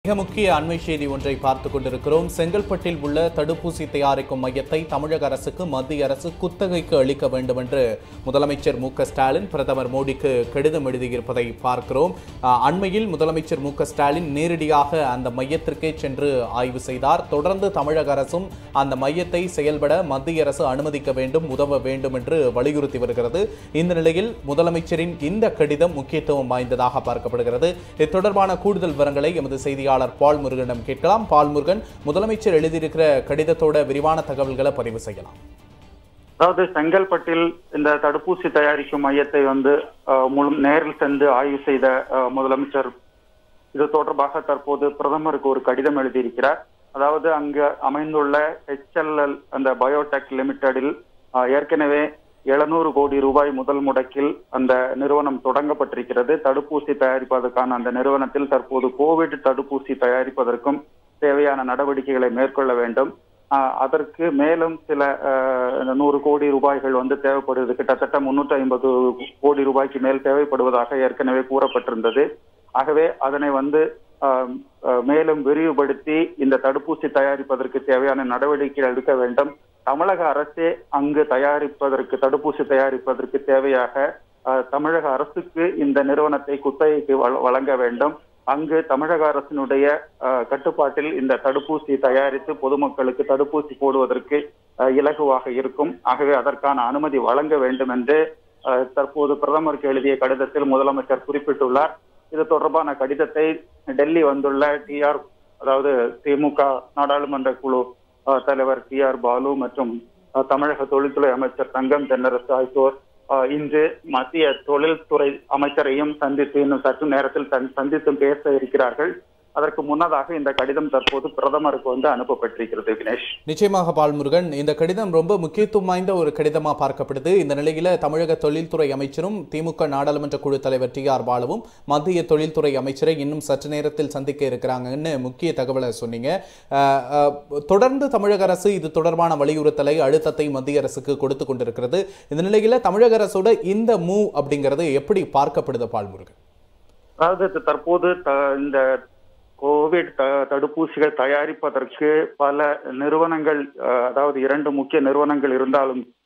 மிக முக்கிய அண்மை செய்தி ஒன்றை பார்த்துக் கொண்டிருக்கிறோம் செங்கல்பட்டில் உள்ள தடுப்பூசி தயாரிக்கும் மையத்தை தமிழக அரசுக்கு மத்திய அரசு குத்தகைக்கு அளிக்க வேண்டும் என்று முதலமைச்சர் மு க ஸ்டாலின் பிரதமர் மோடிக்கு கடிதம் எழுதியிருப்பதை பார்க்கிறோம் அஹ், அண்மையில் முதலமைச்சர் மு க ஸ்டாலின் நேரடியாக அந்த மையத்திற்கே சென்று ஆய்வு செய்தார் தொடர்ந்து தமிழக அரசும் அந்த மையத்தை செயல்பட மத்திய அரசு அனுமதிக்க வேண்டும் உதவ வேண்டும் என்று வலியுறுத்தி வருகிறது இந்த நிலையில் முதலமைச்சரின் இந்த கடிதம் முக்கியத்துவம் வாய்ந்ததாக பார்க்கப்படுகிறது இது தொடர்பான கூடுதல் விவரங்களை எமது செய்தியாளர் பால் முருகனிடம் கேட்கலாம் பால் முருகன் முதலமைச்சர் எழுதியிருக்கிற கடிதத்தோட விரிவான தகவல்களை பதிவு செய்யலாம் அதாவது செங்கல்பட்டில் இந்த தடுப்பூசி தயாரிக்கும் மையத்தை வந்து அஹ், முழு நேரில் சென்று ஆய்வு செய்த அஹ், முதலமைச்சர் இது தொடர்பாக தற்போது பிரதமருக்கு ஒரு கடிதம் எழுதியிருக்கிறார் அதாவது அங்கு அமைந்துள்ள ஹெச்எல்எல் அந்த பயோடெக் லிமிடெடில் அஹ், ஏற்கனவே எழுநூறு கோடி ரூபாய் முதல் முடக்கில் அந்த நிறுவனம் தொடங்கப்பட்டிருக்கிறது தடுப்பூசி தயாரிப்பதற்கான அந்த நிறுவனத்தில் தற்போது கோவிட் தடுப்பூசி தயாரிப்பதற்கும் தேவையான நடவடிக்கைகளை மேற்கொள்ள வேண்டும் ஆஹ் அதற்கு மேலும் சில ஆஹ், இந்த நூறு கோடி ரூபாய்கள் வந்து தேவைப்படுவது கிட்டத்தட்ட முன்னூற்றி ஐம்பது கோடி ரூபாய்க்கு மேல் தேவைப்படுவதாக ஏற்கனவே கூறப்பட்டிருந்தது ஆகவே அதனை வந்து ஆஹ், ஆஹ், மேலும் விரிவுபடுத்தி இந்த தடுப்பூசி தயாரிப்பதற்கு தேவையான நடவடிக்கை எடுக்க வேண்டும் தமிழக அரசே அங்கு தயாரிப்பதற்கு தடுப்பூசி தயாரிப்பதற்கு தேவையாக ஆஹ், தமிழக அரசுக்கு இந்த நிறுவனத்தை குத்தகைக்கு வழ- வழங்க வேண்டும் அங்கு தமிழக அரசினுடைய அஹ், கட்டுப்பாட்டில் இந்த தடுப்பூசி தயாரித்து பொதுமக்களுக்கு தடுப்பூசி போடுவதற்கு அஹ், இலகுவாக இருக்கும் ஆகவே அதற்கான அனுமதி வழங்க வேண்டும் என்று அஹ், தற்போது பிரதமருக்கு எழுதிய கடிதத்தில் முதலமைச்சர் குறிப்பிட்டுள்ளார் இது தொடர்பான கடிதத்தை டெல்லி வந்துள்ள டிஆர் அதாவது திமுக நாடாளுமன்ற குழு அஹ், தலைவர் டி ஆர் பாலு மற்றும் அஹ், தமிழக தொழில்துறை அமைச்சர் தங்கம் தென்னரசு ஆகியோர் அஹ், இன்று மத்திய தொழில்துறை அமைச்சரையும் சந்தித்து இன்னும் சற்று நேரத்தில் தன் சந்தித்தும் பேச இருக்கிறார்கள் அதற்கு முன்னதாக இந்த கடிதம் தற்போது பிரதமருக்கு வந்து அனுப்பப்பட்டிருக்கிறது வினேஷ் நிச்சயமாக பால்முருகன் இந்த கடிதம் ரொம்ப முக்கியத்துவம் வாய்ந்த ஒரு கடிதமா பார்க்கப்படுது இந்த நிலையில தமிழக தொழில்துறை அமைச்சரும் திமுக நாடாளுமன்ற குழு தலைவர் டி ஆர் பாலுவும் மத்திய தொழில்துறை அமைச்சரை இன்னும் சற்று நேரத்தில் சந்திக்க இருக்கிறாங்கன்னு முக்கிய தகவலை சொன்னீங்க அஹ், அஹ், தொடர்ந்து தமிழக அரசு இது தொடர்பான வலியுறுத்தலை அழுத்தத்தை மத்திய அரசுக்கு கொடுத்து கொண்டிருக்கிறது இந்த நிலையில தமிழக அரசோட இந்த மூவ் அப்படிங்கிறது எப்படி பார்க்கப்படுது பால்முருகன் அதாவது இது தற்போது த- இந்த கோவிட் த- தடுப்பூசிகள் தயாரிப்பதற்கு பல நிறுவனங்கள் அஹ், அதாவது இரண்டு முக்கிய நிறுவனங்கள் இருந்தாலும்